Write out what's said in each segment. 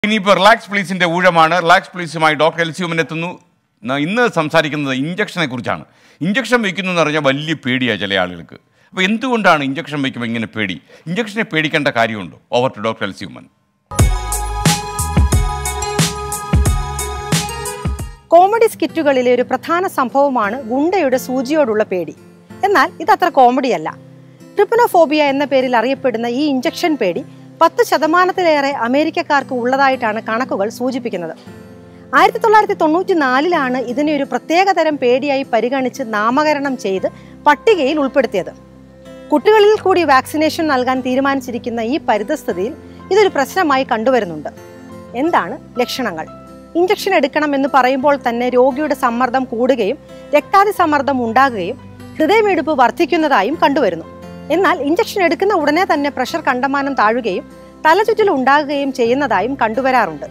ഇനിയിപ്പോൾ റിലാക്സ് പ്ലീസിന്റെ ഊഴമാണ് റിലാക്സ് പ്ലീസുമായി ഡോക്ടർ എൽസിയുമൻ എത്തുന്നു ന- ഇന്ന് സംസാരിക്കുന്നത് ഇഞ്ചക്ഷനെ കുറിച്ചാണ് ഇഞ്ചക്ഷൻ വയ്ക്കുന്നു എന്ന് പറഞ്ഞാൽ വലിയ പേടിയാണ് ചില ആളുകൾക്ക് അപ്പോൾ എന്തുകൊണ്ടാണ് ഇഞ്ചക്ഷൻ വയ്ക്കുമ്പോൾ ഇങ്ങനെ പേടി ഇഞ്ചക്ഷനെ പേടിക്കേണ്ട കാര്യമുണ്ടോ ഓവർ ടു ഡോക്ടർ എൽസിയുമൻ കോമഡി സ്കിറ്റുകളിലെ ഒരു പ്രധാന സംഭവമാണ് ഗുണ്ടയുടെ സൂചിയോടുള്ള പേടി എന്നാൽ ഇതത്ര കോമഡിയല്ല ട്രിപ്പനോഫോബിയ എന്ന പേരിൽ അറിയപ്പെടുന്ന ഈ ഇഞ്ചക്ഷൻ പേടി പത്ത് ശതമാനത്തിലേറെ അമേരിക്കക്കാർക്ക് ഉള്ളതായിട്ടാണ് കണക്കുകൾ സൂചിപ്പിക്കുന്നത് ആയിരത്തി തൊള്ളായിരത്തി തൊണ്ണൂറ്റി നാലിലാണ് ഇതിനെ ഒരു പ്രത്യേകതരം പേടിയായി പരിഗണിച്ച് നാമകരണം ചെയ്ത് പട്ടികയിൽ ഉൾപ്പെടുത്തിയത് കുട്ടികളിൽ കൂടി വാക്സിനേഷൻ നൽകാൻ തീരുമാനിച്ചിരിക്കുന്ന ഈ പരിതസ്ഥിതിയിൽ ഇതൊരു പ്രശ്നമായി കണ്ടുവരുന്നുണ്ട് എന്താണ് ലക്ഷണങ്ങൾ ഇഞ്ചക്ഷൻ എടുക്കണം എന്ന് പറയുമ്പോൾ തന്നെ രോഗിയുടെ സമ്മർദ്ദം കൂടുകയും രക്താതി സമ്മർദ്ദം ഉണ്ടാകുകയും ഹൃദയമിടിപ്പ് വർദ്ധിക്കുന്നതായും കണ്ടുവരുന്നു എന്നാൽ ഇഞ്ചക്ഷൻ എടുക്കുന്ന ഉടനെ തന്നെ പ്രഷർ കണ്ടമാനം താഴുകയും തലചുറ്റൽ ഉണ്ടാകുകയും ചെയ്യുന്നതായും കണ്ടുവരാറുണ്ട്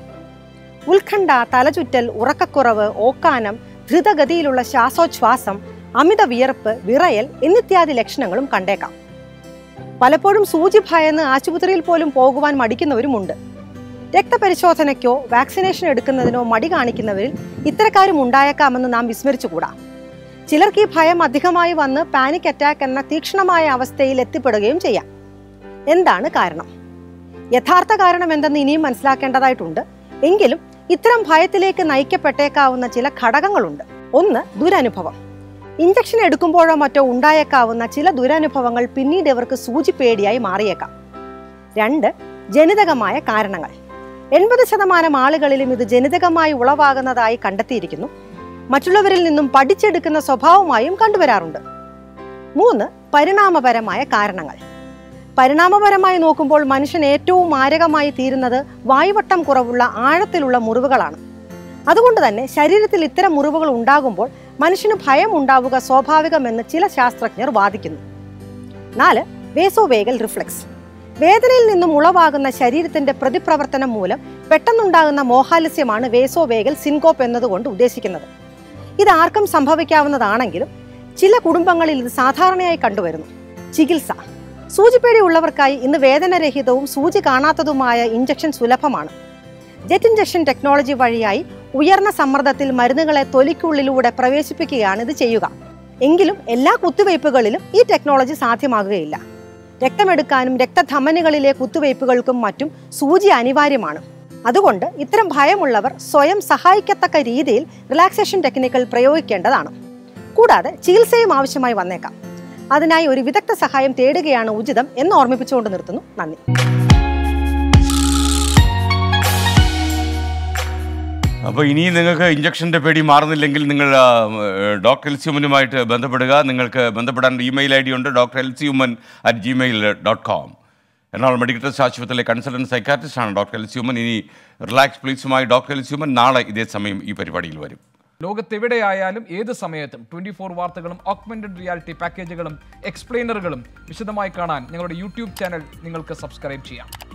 ഉത്കണ്ഠ തലചുറ്റൽ ഉറക്കക്കുറവ് ഓക്കാനം ധൃതഗതിയിലുള്ള ശ്വാസോച്ഛ്വാസം അമിത വിയർപ്പ് വിറയൽ എന്നിത്യാദി ലക്ഷണങ്ങളും കണ്ടേക്കാം പലപ്പോഴും സൂചി ഭയന്ന് ആശുപത്രിയിൽ പോലും പോകുവാൻ മടിക്കുന്നവരുമുണ്ട് രക്തപരിശോധനയ്ക്കോ വാക്സിനേഷൻ എടുക്കുന്നതിനോ മടി കാണിക്കുന്നവരിൽ ഇത്തരക്കാരും ഉണ്ടായേക്കാമെന്ന് നാം വിസ്മരിച്ചുകൂടാ ചിലർക്ക് ഈ ഭയം അധികമായി വന്ന് പാനിക് അറ്റാക്ക് എന്ന തീക്ഷ്ണമായ അവസ്ഥയിൽ എത്തിപ്പെടുകയും ചെയ്യാം എന്താണ് കാരണം യഥാർത്ഥ കാരണം എന്തെന്ന് ഇനിയും മനസ്സിലാക്കേണ്ടതായിട്ടുണ്ട് എങ്കിലും ഇത്തരം ഭയത്തിലേക്ക് നയിക്കപ്പെട്ടേക്കാവുന്ന ചില ഘടകങ്ങളുണ്ട് ഒന്ന് ദുരനുഭവം ഇഞ്ചക്ഷൻ എടുക്കുമ്പോഴോ മറ്റോ ഉണ്ടായേക്കാവുന്ന ചില ദുരനുഭവങ്ങൾ പിന്നീട് ഇവർക്ക് സൂചി പേടിയായി മാറിയേക്കാം രണ്ട് ജനിതകമായ കാരണങ്ങൾ എൺപത് ശതമാനം ആളുകളിലും ഇത് ജനിതകമായി ഉളവാകുന്നതായി കണ്ടെത്തിയിരിക്കുന്നു മറ്റുള്ളവരിൽ നിന്നും പഠിച്ചെടുക്കുന്ന സ്വഭാവമായും കണ്ടുവരാറുണ്ട് മൂന്ന് പരിണാമപരമായ കാരണങ്ങൾ പരിണാമപരമായി നോക്കുമ്പോൾ മനുഷ്യൻ ഏറ്റവും മാരകമായി തീരുന്നത് വായുവട്ടം കുറവുള്ള ആഴത്തിലുള്ള മുറിവുകളാണ് അതുകൊണ്ട് തന്നെ ശരീരത്തിൽ ഇത്തരം മുറിവുകൾ ഉണ്ടാകുമ്പോൾ മനുഷ്യന് ഭയം ഉണ്ടാവുക സ്വാഭാവികമെന്ന് ചില ശാസ്ത്രജ്ഞർ വാദിക്കുന്നു നാല് വേസോവേഗൽ റിഫ്ലക്സ് വേദനയിൽ നിന്നും ഉളവാകുന്ന ശരീരത്തിന്റെ പ്രതിപ്രവർത്തനം മൂലം പെട്ടെന്നുണ്ടാകുന്ന മോഹാലസ്യമാണ് വേസോവേഗൽ സിൻകോപ്പ് എന്നതുകൊണ്ട് ഉദ്ദേശിക്കുന്നത് ഇത് ആർക്കും സംഭവിക്കാവുന്നതാണെങ്കിലും ചില കുടുംബങ്ങളിൽ ഇത് സാധാരണയായി കണ്ടുവരുന്നു ചികിത്സ സൂചിപ്പേടി ഉള്ളവർക്കായി ഇന്ന് വേദനരഹിതവും സൂചി കാണാത്തതുമായ ഇഞ്ചക്ഷൻ സുലഭമാണ് ജെറ്റ് ഇഞ്ചക്ഷൻ ടെക്നോളജി വഴിയായി ഉയർന്ന സമ്മർദ്ദത്തിൽ മരുന്നുകളെ തൊലിക്കുള്ളിലൂടെ പ്രവേശിപ്പിക്കുകയാണ് ഇത് ചെയ്യുക എങ്കിലും എല്ലാ കുത്തിവയ്പ്പുകളിലും ഈ ടെക്നോളജി സാധ്യമാകുകയില്ല രക്തമെടുക്കാനും രക്തധമനികളിലെ കുത്തിവയ്പ്പുകൾക്കും മറ്റും സൂചി അനിവാര്യമാണ് അതുകൊണ്ട് ഇത്തരം ഭയമുള്ളവർ സ്വയം സഹായിക്കത്തക്ക രീതിയിൽ റിലാക്സേഷൻ ടെക്നിക്കുകൾ പ്രയോഗിക്കേണ്ടതാണ് കൂടാതെ ചികിത്സയും ആവശ്യമായി വന്നേക്കാം അതിനായി ഒരു വിദഗ്ധ സഹായം തേടുകയാണ് ഉചിതം എന്ന് ഓർമ്മിപ്പിച്ചുകൊണ്ട് നിർത്തുന്നു നന്ദി അപ്പോൾ ഇനി നിങ്ങൾക്ക് ഇഞ്ചക്ഷൻ്റെ പേടി മാറുന്നില്ലെങ്കിൽ നിങ്ങൾ ആ, ഏഹ്, ഡോക്ടർ എൽസിയുമനുമായിട്ട് ബന്ധപ്പെടുക നിങ്ങൾക്ക് ബന്ധപ്പെടാൻ ഇമെയിൽ ഐ ഡി ഉണ്ട് doctor എൽസിയുമൻ at Gmail dot com Ernakulam medical trust ആശുപത്രിയിലെ കൺസൾട്ടൻറ്റ് സൈക്കാട്രിസ്റ്റ് ആണ് ഡോക്ടർ എൽസിയുമൻ ഇനി റിലാക്സ് പ്ലീസുമായി ഡോക്ടർ എൽസിയുമൻ നാളെ ഇതേ സമയം ഈ പരിപാടിയിൽ വരും ലോകത്തെവിടെയായാലും ഏത് സമയത്തും ട്വന്റി ഫോർ വാർത്തകളും ഓഗ്മെന്റഡ് റിയാലിറ്റി പാക്കേജുകളും എക്സ്പ്ലെയിനറുകളും വിശദമായി കാണാൻ ഞങ്ങളുടെ യൂട്യൂബ് ചാനൽ നിങ്ങൾക്ക് സബ്സ്ക്രൈബ് ചെയ്യാം